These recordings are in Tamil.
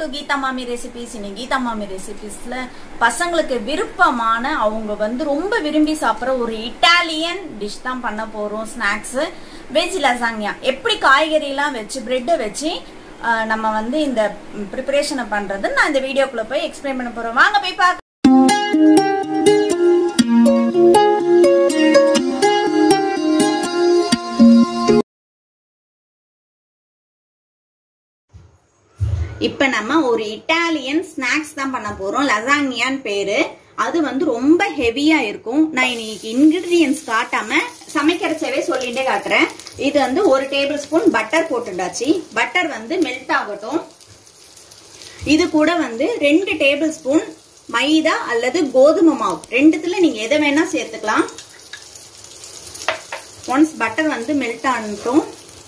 டு கீதா மாமி ரெசிபிஸ் இன்னைக்கு கீதா மாமி ரெசிபிஸ்ல பசங்களுக்கு விருப்பமான அவங்க வந்து ரொம்ப விரும்பி சாப்பிட்ற ஒரு இட்டாலியன் டிஷ் தான் பண்ண போறோம் ஸ்நாக்ஸ் வெஜ் லசாங்யா எப்படி காய்கறிலாம் வச்சு பிரெட்டை வச்சு ஆஹ், நம்ம வந்து இந்த ப்ரிப்பரேஷனை பண்றது நான் இந்த வீடியோக்குள்ள போய் எக்ஸ்பிளைன் பண்ண போறோம் வாங்க போய் பார்க்க இப்ப நம்ம ஒரு இட்டாலியன் ஸ்நாக்ஸ் தான் பண்ண போறோம் லசாங்கியான்னு பேரு அது வந்து ரொம்ப ஹெவியா இருக்கும் நான் இன்னைக்கு இன்கிரீடியன்ஸ் காட்டாம சமைக்கிறச்சவே சொல்லிட்டே காட்டுறேன் இது வந்து ஒரு டேபிள் ஸ்பூன் பட்டர் போட்டுண்டாச்சு பட்டர் வந்து மெல்ட் ஆகட்டும் இது கூட வந்து ரெண்டு டேபிள் ஸ்பூன் மைதா அல்லது கோதுமை மாவு ரெண்டுத்துல நீங்க எதை வேணா சேர்த்துக்கலாம் ஒன்ஸ் பட்டர் வந்து மெல்ட் ஆனட்டும்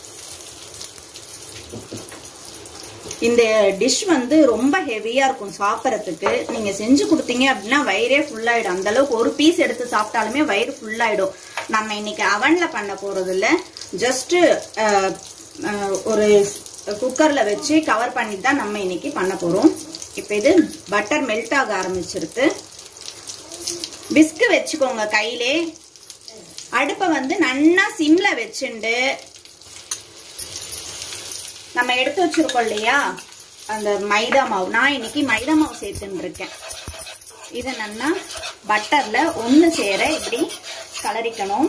இந்த டிஷ் வந்து ரொம்ப ஹெவியா இருக்கும் சாப்பிட்றதுக்கு நீங்க செஞ்சு கொடுத்தீங்க அப்படின்னா வயிறே ஃபுல் ஆயிடும் அந்த அளவுக்கு ஒரு பீஸ் எடுத்து சாப்பிட்டாலுமே வயிறு ஃபுல் ஆயிடும் நம்ம இன்னைக்கு அவன்ல பண்ண போறது இல்ல ஜஸ்ட் ஒரு குக்கர்ல வச்சு கவர் பண்ணி தான் நம்ம இன்னைக்கு பண்ண போறோம் இப்போ இது பட்டர் மெல்ட் ஆக ஆரம்பிச்சிருக்கு பிஸ்கு வச்சுக்கோங்க கையிலே அடுப்பை வந்து நன்னா சிம்ல வச்சுண்டு நம்ம எடுத்து வச்சிருக்கோம் இல்லையா அந்த மைதா மாவு நான் இன்னைக்கு மைதா மாவு சேர்த்துன்னு இருக்கேன் இதை நல்லா பட்டர்ல ஒன்று சேர இப்படி கலரிக்கணும்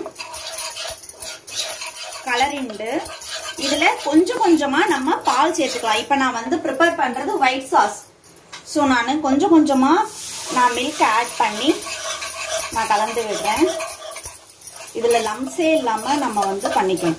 கலரிண்டு இதுல கொஞ்சம் கொஞ்சமா நம்ம பால் சேர்த்துக்கலாம் இப்ப நான் வந்து ப்ரிப்பேர் பண்றது ஒயிட் சாஸ் ஸோ நான் கொஞ்சம் கொஞ்சமா நான் மில்க் ஆட் பண்ணி நான் கலந்து விடுறேன் இதுல லம்ஸே இல்லாம நம்ம வந்து பண்ணிக்கணும்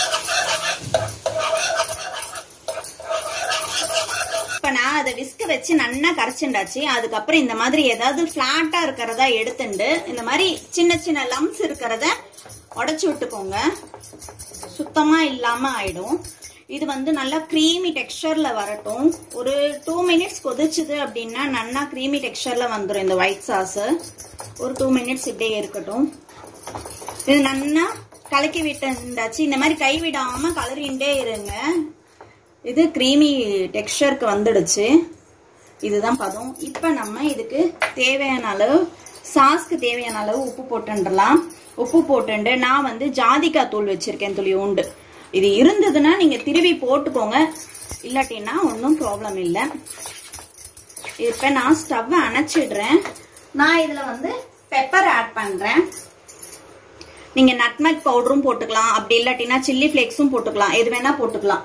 இப்ப நான் அதை விஸ்க வச்சு நல்லா கரைச்சுண்டாச்சு அதுக்கப்புறம் இந்த மாதிரி ஏதாவது பிளாட்டா இருக்கிறதா எடுத்துண்டு இந்த மாதிரி சின்ன சின்ன லம்ஸ் இருக்கிறத உடைச்சு விட்டுக்கோங்க சுத்தமா இல்லாம ஆயிடும் இது வந்து நல்லா க்ரீமி டெக்ஸ்டர்ல வரட்டும் ஒரு டூ மினிட்ஸ் கொதிச்சுது அப்படின்னா நல்லா க்ரீமி டெக்ஸ்டர்ல வந்துடும் இந்த ஒயிட் சாஸ் ஒரு டூ மினிட்ஸ் இப்படியே இருக்கட்டும் இது நல்லா கலக்கி விட்டாச்சு இந்த மாதிரி கை விடாம கலரிண்டே இருங்க இது க்ரீமி டெக்ஸ்டருக்கு வந்துடுச்சு இதுதான் பதம் இப்போ நம்ம இதுக்கு தேவையான அளவு சாஸ்க்கு தேவையான அளவு உப்பு போட்டுடலாம் உப்பு போட்டுண்டு நான் வந்து ஜாதிக்காய் தூள் வச்சிருக்கேன் துளி உண்டு இது இருந்ததுன்னா நீங்க திருவி போட்டுக்கோங்க இல்லாட்டின்னா ஒன்றும் ப்ராப்ளம் இல்லை இப்போ நான் ஸ்டவ்வை அணைச்சிடுறேன் நான் இதுல வந்து பெப்பர் ஆட் பண்றேன் நீங்க நட்மக் பவுடரும் போட்டுக்கலாம் அப்படி இல்லாட்டினா சில்லி ஃபிளேக்ஸும் போட்டுக்கலாம் எது வேணா போட்டுக்கலாம்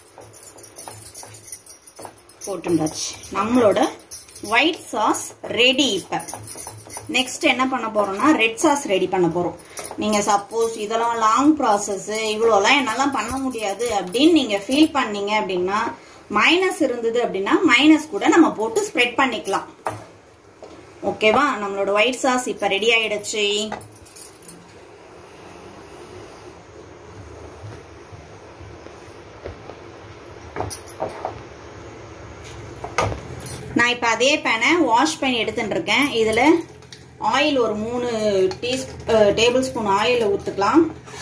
போட்டுண்டாச்சு நம்மளோட ஒயிட் சாஸ் ரெடி இப்ப நெக்ஸ்ட் என்ன பண்ண போறோம்னா ரெட் சாஸ் ரெடி பண்ண போறோம் நீங்க சப்போஸ் இதெல்லாம் லாங் ப்ராசஸ் இவ்வளோலாம் என்னாலாம் பண்ண முடியாது அப்படின்னு நீங்க ஃபீல் பண்ணீங்க அப்படின்னா மைனஸ் இருந்தது அப்படின்னா மைனஸ் கூட நம்ம போட்டு ஸ்ப்ரெட் பண்ணிக்கலாம் ஓகேவா நம்மளோட ஒயிட் சாஸ் இப்ப ரெடி ஆயிடுச்சு நான் இப்போ அதே பேனை வாஷ் பண்ணி எடுத்துட்டு இருக்கேன் இதில் ஆயில் ஒரு மூணு டீ டேபிள் ஸ்பூன் ஆயில் ஊற்றுக்கலாம்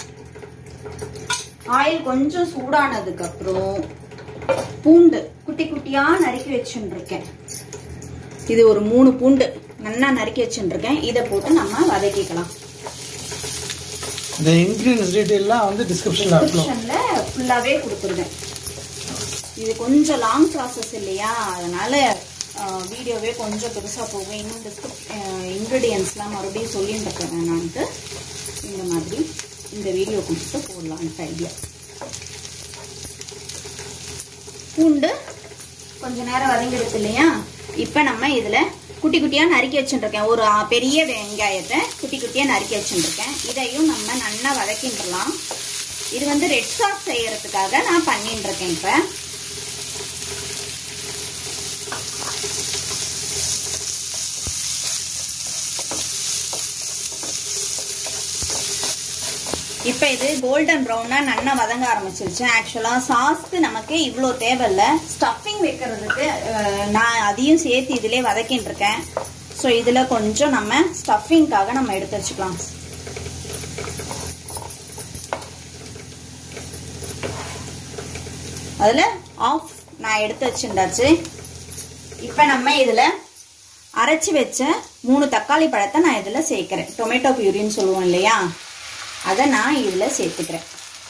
ஆயில் கொஞ்சம் சூடானதுக்கு அப்புறம் பூண்டு குட்டி குட்டியா நறுக்கி வச்சுட்டு இருக்கேன் இது ஒரு மூணு பூண்டு நல்லா நறுக்கி வச்சுட்டு இருக்கேன் இதை போட்டு நம்ம வதக்கிக்கலாம் இந்த இன்கிரீடியன்ஸ் டீட்டெயிலாம் வந்து டிஸ்கிரிப்ஷனில் அப்லோட் டிஸ்கிரிப்ஷன்ல ஃபுல்லாவே கொடுத்துருவேன் இது கொஞ்சம் லாங் ப்ராசஸ் இல்லையா அதனால வீடியோவே கொஞ்சம் பெருசாக போகும் இன்னும் டிஸ்கிரிப் இன்க்ரீடியன்ஸ்லாம் மறுபடியும் சொல்லிட்டு இருக்கேன் வேணான்ட்டு இந்த மாதிரி இந்த வீடியோ கொடுத்து போடலான்ட்டு ஐடியா பூண்டு கொஞ்ச நேரம் வதங்கிடுச்சு இல்லையா இப்போ நம்ம இதில் குட்டி குட்டியாக நறுக்கி வச்சுட்டுருக்கேன் ஒரு ஆ, பெரிய வெங்காயத்தை குட்டி குட்டியாக நறுக்கி வச்சுட்டுருக்கேன் இதையும் நம்ம நல்லா வதக்கின்றலாம் இது வந்து ரெட் சாஸ் செய்யறதுக்காக நான் பண்ணிட்டு இருக்கேன் இப்போ இப்போ இது கோல்டன் ப்ரௌனா நல்லா வதங்க ஆரம்பிச்சிருச்சு ஆக்சுவலாக சாஸ்க்கு நமக்கு இவ்வளோ தேவையில்ல ஸ்டஃபிங் வைக்கிறதுக்கு அஹ், நான் அதையும் சேர்த்து இதிலே வதக்கின்னு இருக்கேன் ஸோ இதில் கொஞ்சம் நம்ம ஸ்டஃபிங்காக நம்ம எடுத்து வச்சுக்கலாம் அதில் ஆஃப் நான் எடுத்து வச்சுட்டாச்சு இப்போ நம்ம இதில் அரைச்சி வச்ச மூணு தக்காளி பழத்தை நான் இதில் சேர்க்குறேன் டொமேட்டோ பியூரின்னு சொல்லுவோம் இல்லையா அதை நான் இதில் சேர்த்துக்கிறேன்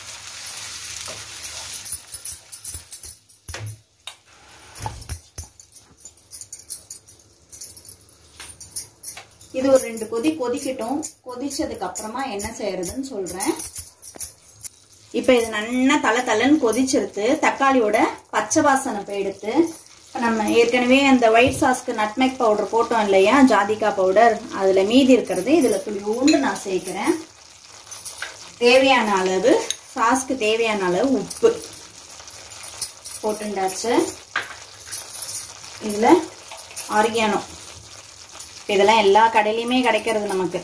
இது ஒரு ரெண்டு கொதி கொதிக்கட்டும் கொதிச்சதுக்கு அப்புறமா என்ன செய்யறதுன்னு சொல்றேன் இப்போ இது நல்லா தலை தலைன்னு கொதிச்சிருத்து தக்காளியோட பச்சை வாசனை போயிடுத்து இப்போ நம்ம ஏற்கனவே அந்த ஒயிட் சாஸ்க்கு நட்மெக் பவுடர் போட்டோம் இல்லையா ஜாதிகா பவுடர் அதில் மீதி இருக்கிறது இதில் துளியூண்டு நான் சேர்க்குறேன் தேவையான அளவு சாஸ்க்கு தேவையான அளவு உப்பு போட்டுண்டாச்சு இதில் ஆரியானோ இதெல்லாம் எல்லா கடையிலையுமே கிடைக்கிறது நமக்கு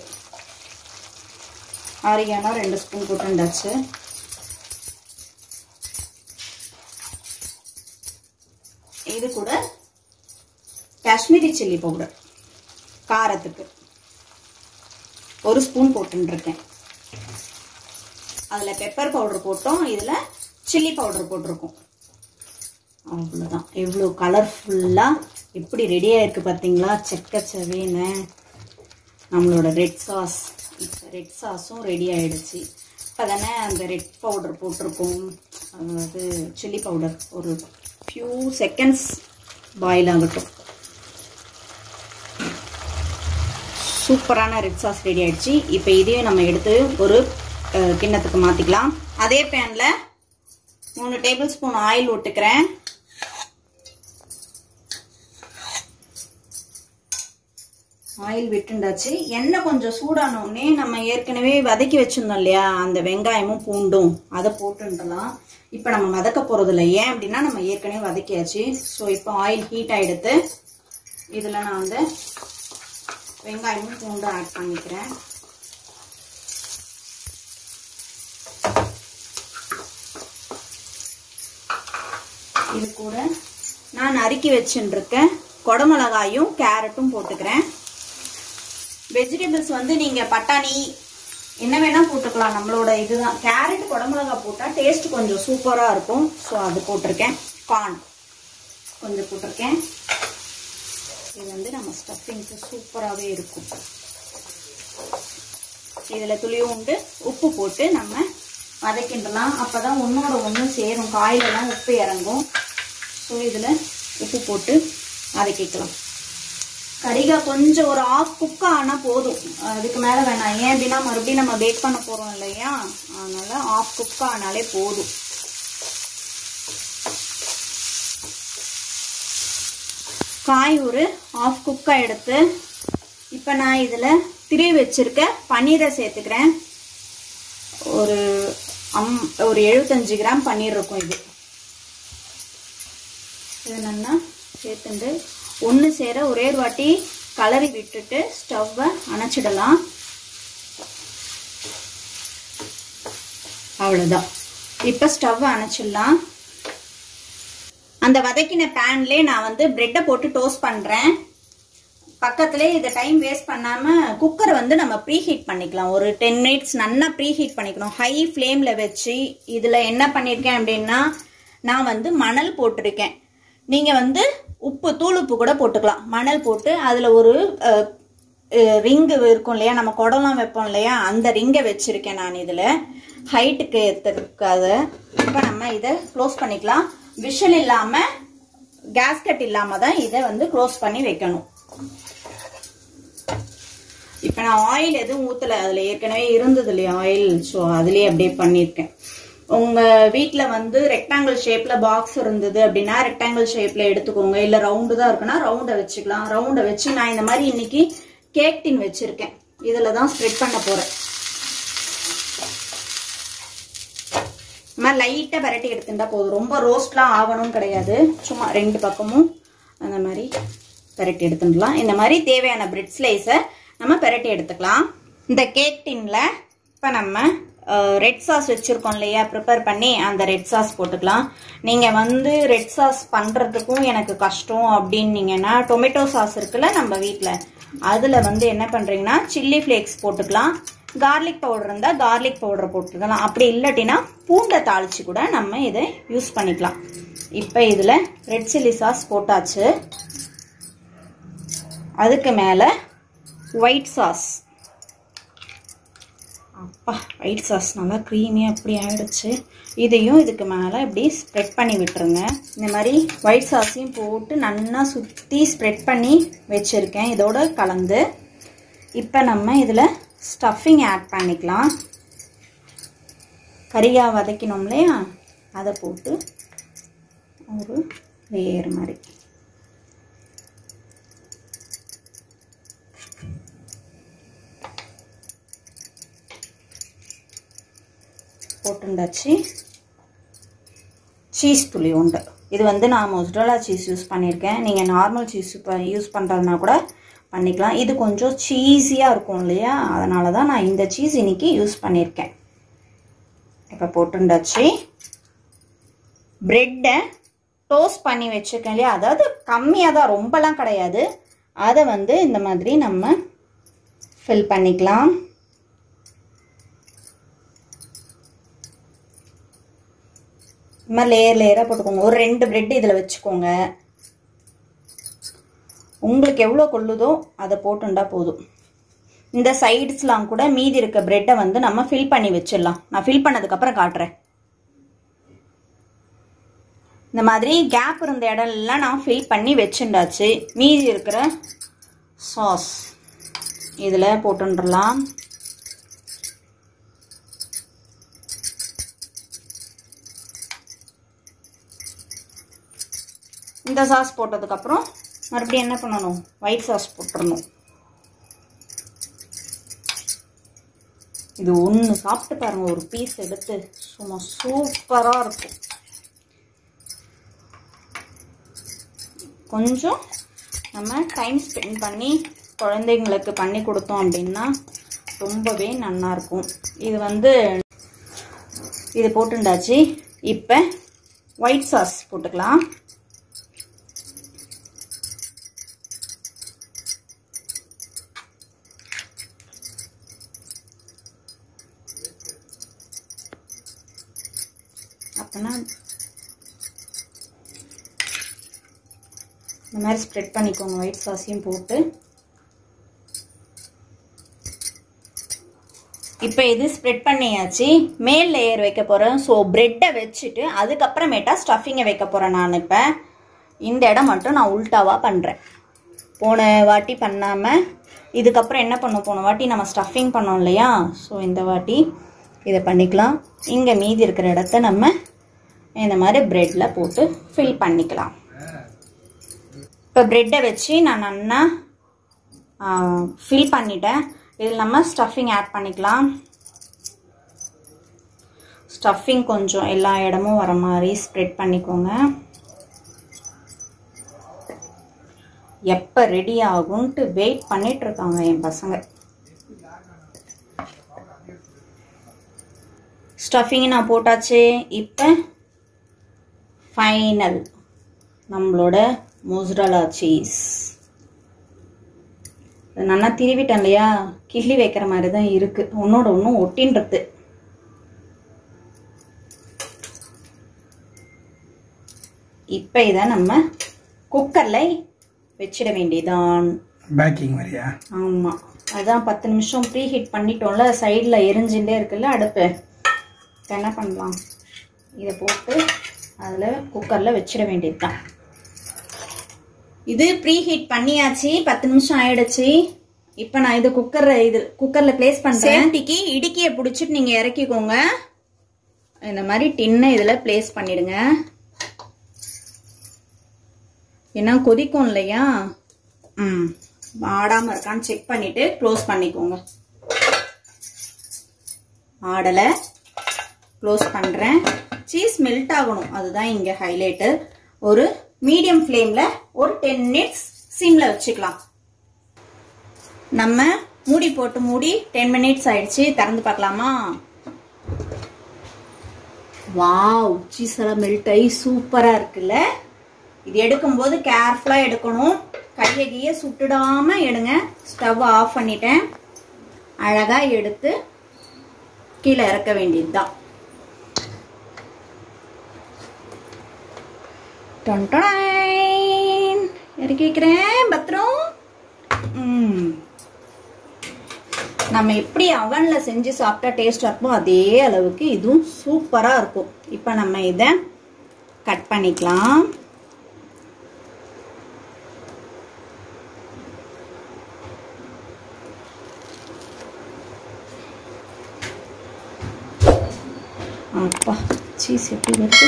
ஆரியானோ ரெண்டு ஸ்பூன் போட்டுண்டாச்சு இது கூட காஷ்மீரி சில்லி பவுடர் காரத்துக்கு ஒரு ஸ்பூன் போட்டுருக்கேன் அதில் பெப்பர் பவுடர் போட்டோம் இதில் சில்லி பவுடர் போட்டிருக்கோம் அவ்வளோதான் எவ்வளோ கலர்ஃபுல்லாக எப்படி ரெடியாக இருக்குது பார்த்தீங்களா செக்கச்சவேன்னு நம்மளோட ரெட் சாஸ் ரெட் சாஸும் ரெடி ஆயிடுச்சு இப்போ தானே அந்த ரெட் பவுடர் போட்டிருக்கோம் அதாவது சில்லி பவுடர் ஒரு ஃபியூ செகண்ட்ஸ் பாயில் ஆகட்டும் சூப்பரான ரெட் சாஸ் ரெடி ஆயிடுச்சு இப்போ இதையும் நம்ம எடுத்து ஒரு அஹ், கிண்ணத்துக்கு மாற்றிக்கலாம் அதே பேனில் மூணு டேபிள் ஸ்பூன் ஆயில் விட்டுக்கிறேன் ஆயில் விட்டுண்டாச்சு எண்ணெய் கொஞ்சம் சூடானோடனே நம்ம ஏற்கனவே வதக்கி வச்சிருந்தோம் இல்லையா அந்த வெங்காயமும் பூண்டும் அதை போட்டுடலாம் இப்போ நம்ம வதக்க போகிறது இல்லை ஏன் அப்படின்னா நம்ம ஏற்கனவே வதக்கியாச்சு ஸோ இப்போ ஆயில் ஹீட் ஆகிடுத்து இதில் நான் வந்து வெங்காயமும் பூண்டும் ஆட் பண்ணிக்கிறேன் இது கூட நான் நறுக்கி வச்சுருக்கேன் குடமிளகாயும் கேரட்டும் போட்டுக்கிறேன் வெஜிடபிள்ஸ் வந்து நீங்கள் பட்டாணி என்ன வேணால் போட்டுக்கலாம் நம்மளோட இதுதான் கேரட் குடமிளகா போட்டால் டேஸ்ட் கொஞ்சம் சூப்பராக இருக்கும் ஸோ அது போட்டிருக்கேன் கார்ன் கொஞ்சம் போட்டிருக்கேன் இது வந்து நம்ம ஸ்டஃபிங்க்கு சூப்பராகவே இருக்கும் இதில் துளி உண்டு உப்பு போட்டு நம்ம வதக்கின்றலாம் அப்போ தான் ஒன்றோட ஒன்று சேரும் காயிலெல்லாம் உப்பு இறங்கும் ஸோ இதில் உப்பு போட்டு வதக்கிக்கலாம் கறிகாய் கொஞ்சம் ஒரு ஆஃப் குக் ஆனால் போதும் அதுக்கு மேலே வேணாம் ஏன் அப்படின்னா மறுபடியும் நம்ம பேக் பண்ண போகிறோம் இல்லையா அதனால ஆஃப் குக் ஆனாலே போதும் காய் ஒரு ஆஃப் குக்காக எடுத்து இப்போ நான் இதில் திருவி வச்சிருக்க பன்னீரை சேர்த்துக்கிறேன் ஒரு அம் ஒரு எழுபத்தஞ்சு கிராம் பன்னீர் இருக்கும் இது இது நல்லா சேர்த்துண்டு ஒன்று சேர ஒரே ஒரு வாட்டி கலரி விட்டுட்டு ஸ்டவ்வை அணைச்சிடலாம் அவ்வளோதான் இப்போ ஸ்டவ்வை அணைச்சிடலாம் அந்த வதக்கின பேன்லேயே நான் வந்து பிரெட்டை போட்டு டோஸ்ட் பண்ணுறேன் பக்கத்துலேயே இதை டைம் வேஸ்ட் பண்ணாமல் குக்கரை வந்து நம்ம ப்ரீ ஹீட் பண்ணிக்கலாம் ஒரு டென் மினிட்ஸ் நல்லா ப்ரீ ஹீட் பண்ணிக்கணும் ஹை ஃப்ளேமில் வச்சு இதில் என்ன பண்ணியிருக்கேன் அப்படின்னா நான் வந்து மணல் போட்டிருக்கேன் நீங்கள் வந்து உப்பு தூள் உப்பு கூட போட்டுக்கலாம் மணல் போட்டு அதில் ஒரு ரிங்கு இருக்கும் இல்லையா நம்ம குடம்லாம் வைப்போம் இல்லையா அந்த ரிங்கை வச்சுருக்கேன் நான் இதில் ஹைட்டுக்கு ஏற்றுறதுக்காக இப்போ நம்ம இதை க்ளோஸ் பண்ணிக்கலாம் விஷல் இல்லாமல் கேஸ்கட் இல்லாமல் தான் இதை வந்து க்ளோஸ் பண்ணி வைக்கணும் இப்போ நான் ஆயில் எதுவும் ஊற்றலை அதில் ஏற்கனவே இருந்தது இல்லையா ஆயில் ஸோ அதுலேயே அப்படியே பண்ணியிருக்கேன் உங்கள் வீட்டில் வந்து ரெக்டாங்கிள் ஷேப்பில் பாக்ஸ் இருந்தது அப்படின்னா ரெக்டாங்கிள் ஷேப்பில் எடுத்துக்கோங்க இல்லை ரவுண்டு தான் இருக்குன்னா ரவுண்டை வச்சுக்கலாம் ரவுண்டை வச்சு நான் இந்த மாதிரி இன்னைக்கு கேக் டின் வச்சுருக்கேன் இதில் தான் ஸ்ப்ரெட் பண்ண போகிறேன் இந்த மாதிரி லைட்டாக பரட்டி எடுத்துட்டா போதும் ரொம்ப ரோஸ்ட்லாம் ஆகணும்னு கிடையாது சும்மா ரெண்டு பக்கமும் அந்த மாதிரி பெரட்டி எடுத்துடலாம் இந்த மாதிரி தேவையான பிரெட் ஸ்லைஸை நம்ம பெரட்டி எடுத்துக்கலாம் இந்த கேக் டின்ல இப்போ நம்ம ரெட் சாஸ் வச்சுருக்கோம் இல்லையா ப்ரிப்பேர் பண்ணி அந்த ரெட் சாஸ் போட்டுக்கலாம் நீங்கள் வந்து ரெட் சாஸ் பண்ணுறதுக்கும் எனக்கு கஷ்டம் அப்படின்னீங்கன்னா டொமேட்டோ சாஸ் இருக்குல்ல நம்ம வீட்டில் அதில் வந்து என்ன பண்ணுறீங்கன்னா சில்லி ஃப்ளேக்ஸ் போட்டுக்கலாம் கார்லிக் பவுடர் இருந்தால் கார்லிக் பவுடர் போட்டுக்கலாம் அப்படி இல்லாட்டினா பூண்டை தாளித்து கூட நம்ம இதை யூஸ் பண்ணிக்கலாம் இப்போ இதில் ரெட் சில்லி சாஸ் போட்டாச்சு அதுக்கு மேலே ஒயிட் சாஸ் அப்பா ஒயிட் சாஸ் நல்லா க்ரீமியாக அப்படி ஆயிடுச்சு இதையும் இதுக்கு மேலே இப்படி ஸ்ப்ரெட் பண்ணி விட்டுருங்க இந்த மாதிரி ஒயிட் சாஸையும் போட்டு நல்லா சுற்றி ஸ்ப்ரெட் பண்ணி வச்சுருக்கேன் இதோட கலந்து இப்போ நம்ம இதில் ஸ்டஃபிங் ஆட் பண்ணிக்கலாம் கறியாக வதக்கினோம் இல்லையா அதை போட்டு ஒரு லேயர் மாதிரி போட்டுண்டாச்சு சீஸ் துளி உண்டு இது வந்து நான் மொஸ்டோலா சீஸ் யூஸ் பண்ணியிருக்கேன் நீங்கள் நார்மல் சீஸ் இப்போ யூஸ் பண்ணுறதுனா கூட பண்ணிக்கலாம் இது கொஞ்சம் சீஸியாக இருக்கும் இல்லையா அதனால தான் நான் இந்த சீஸ் இன்னைக்கு யூஸ் பண்ணியிருக்கேன் இப்போ போட்டுண்டாச்சு ப்ரெட்டை டோஸ்ட் பண்ணி வச்சுருக்கேன் இல்லையா அதாவது கம்மியாக தான் ரொம்பலாம் கிடையாது அதை வந்து இந்த மாதிரி நம்ம ஃபில் பண்ணிக்கலாம் இந்த மாதிரி லேயர் லேயராக போட்டுக்கோங்க ஒரு ரெண்டு பிரெட் இதில் வச்சுக்கோங்க உங்களுக்கு எவ்வளோ கொள்ளுதோ அதை போட்டுண்டா போதும் இந்த சைட்ஸ்லாம் கூட மீதி இருக்க பிரெட்டை வந்து நம்ம ஃபில் பண்ணி வச்சிடலாம் நான் ஃபில் பண்ணதுக்கப்புறம் காட்டுறேன் இந்த மாதிரி கேப் இருந்த இடம்லாம் நான் ஃபில் பண்ணி வச்சுண்டாச்சு மீதி இருக்கிற சாஸ் இதில் போட்டுடலாம் இந்த சாஸ் போட்டதுக்கப்புறம் மறுபடியும் என்ன பண்ணணும் ஒயிட் சாஸ் போட்டுடணும் இது ஒன்று சாப்பிட்டு பாருங்க ஒரு பீஸ் எடுத்து சும்மா சூப்பராக இருக்கும் கொஞ்சம் நம்ம டைம் ஸ்பெண்ட் பண்ணி குழந்தைங்களுக்கு பண்ணி கொடுத்தோம் அப்படின்னா ரொம்பவே நல்லா இருக்கும் இது வந்து இது போட்டுண்டாச்சு இப்போ ஒயிட் சாஸ் போட்டுக்கலாம் அப்போனா இந்த மாதிரி ஸ்ப்ரெட் பண்ணிக்கோங்க ஒயிட் சாஸையும் போட்டு இப்போ இது ஸ்ப்ரெட் பண்ணியாச்சு மேல் லேயர் வைக்க போகிறேன் ஸோ ப்ரெட்டை வச்சுட்டு அதுக்கப்புறமேட்டா ஸ்டஃபிங்கை வைக்க போகிறேன் நான் இப்போ இந்த இடம் மட்டும் நான் உல்ட்டாவாக பண்ணுறேன் போன வாட்டி பண்ணாமல் இதுக்கப்புறம் என்ன பண்ணோம் போன வாட்டி நம்ம ஸ்டஃபிங் பண்ணோம் இல்லையா ஸோ இந்த வாட்டி இதை பண்ணிக்கலாம் இங்கே மீதி இருக்கிற இடத்த நம்ம இந்த மாதிரி ப்ரெட்டில் போட்டு ஃபில் பண்ணிக்கலாம் இப்போ ப்ரெட்டை வச்சு நான் நல்லா ஃபில் பண்ணிட்டேன் இதில் நம்ம ஸ்டஃபிங் ஆட் பண்ணிக்கலாம் ஸ்டஃபிங் கொஞ்சம் எல்லா இடமும் வர மாதிரி ஸ்ப்ரெட் பண்ணிக்கோங்க எப்போ ரெடி ஆகும்ன்ட்டு வெயிட் பண்ணிட்டு இருக்காங்க என் பசங்க ஸ்டஃபிங் நான் போட்டாச்சு இப்போ ஃபைனல் நம்மளோட மொஸ்ரலா சீஸ் நல்லா திருவிட்டேன் இல்லையா கிள்ளி வைக்கிற மாதிரி தான் இருக்கு ஒன்னோட ஒன்றும் ஒட்டின்றது இப்போ இதை நம்ம குக்கரில் வச்சிட வேண்டியதான் பேக்கிங் மாதிரியா ஆமாம் அதான் பத்து நிமிஷம் ப்ரீ ஹீட் பண்ணிட்டோம்ல சைடில் எரிஞ்சுட்டே இருக்குல்ல அடுப்பு இப்போ என்ன பண்ணலாம் இதை போட்டு அதில் குக்கரில் வச்சிட வேண்டியது தான் இது ப்ரீ ஹீட் பண்ணியாச்சு பத்து நிமிஷம் ஆயிடுச்சு இப்போ நான் இது குக்கர் இது குக்கரில் ப்ளேஸ் பண்ணுறேன் சேஃப்டிக்கு இடுக்கியை பிடிச்சிட்டு நீங்கள் இறக்கிக்கோங்க இந்த மாதிரி டின்னை இதில் ப்ளேஸ் பண்ணிடுங்க ஏன்னா கொதிக்கும் இல்லையா ம் ஆடாமல் இருக்கான்னு செக் பண்ணிட்டு க்ளோஸ் பண்ணிக்கோங்க ஆடலை க்ளோஸ் பண்ணுறேன் சீஸ் மெல்ட் ஆகணும் அதுதான் இங்கே ஹைலைட்டு ஒரு மீடியம் ஃப்ளேமில் ஒரு டென் மினிட்ஸ் சிம்மில் வச்சுக்கலாம் நம்ம மூடி போட்டு மூடி டென் மினிட்ஸ் ஆயிடுச்சு திறந்து பார்க்கலாமா வாவ் சீஸ் எல்லாம் மெல்ட் ஆகி சூப்பராக இருக்குல்ல இது எடுக்கும்போது கேர்ஃபுல்லாக எடுக்கணும் கையை கீய சுட்டுடாம எடுங்க ஸ்டவ் ஆஃப் பண்ணிட்டேன் அழகாக எடுத்து கீழே இறக்க வேண்டியது தான் இறக்கி வைக்கிறேன் பத்திரம் ம். நம்ம எப்படி அவன்ல செஞ்சு சாப்பிட்டா டேஸ்டா இருக்குமோ அதே அளவுக்கு இதுவும் சூப்பரா இருக்கும் இப்போ நம்ம இதை கட் பண்ணிக்கலாம் அப்பா சீஸ் எப்படி வருது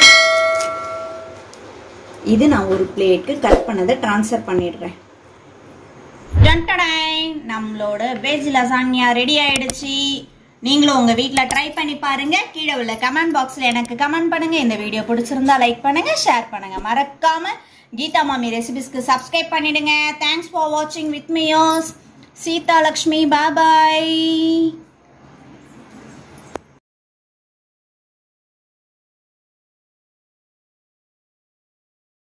இது நான் ஒரு பிளேட்டு கட் பண்ணதை ட்ரான்ஸ்ஃபர் பண்ணிடுறேன் டன்டடாய் நம்மளோட வெஜ் லசானியா ரெடி ஆயிடுச்சு நீங்களும் உங்க வீட்ல ட்ரை பண்ணி பாருங்க கீழே உள்ள கமெண்ட் பாக்ஸ்ல எனக்கு கமெண்ட் பண்ணுங்க இந்த வீடியோ பிடிச்சிருந்தா லைக் பண்ணுங்க ஷேர் பண்ணுங்க மறக்காம கீதா மாமி ரெசிபிஸ்க்கு சப்ஸ்கிரைப் பண்ணிடுங்க தேங்க்ஸ் ஃபார் வாட்சிங் வித் மீ யோஸ் சீதா லக்ஷ்மி பாய்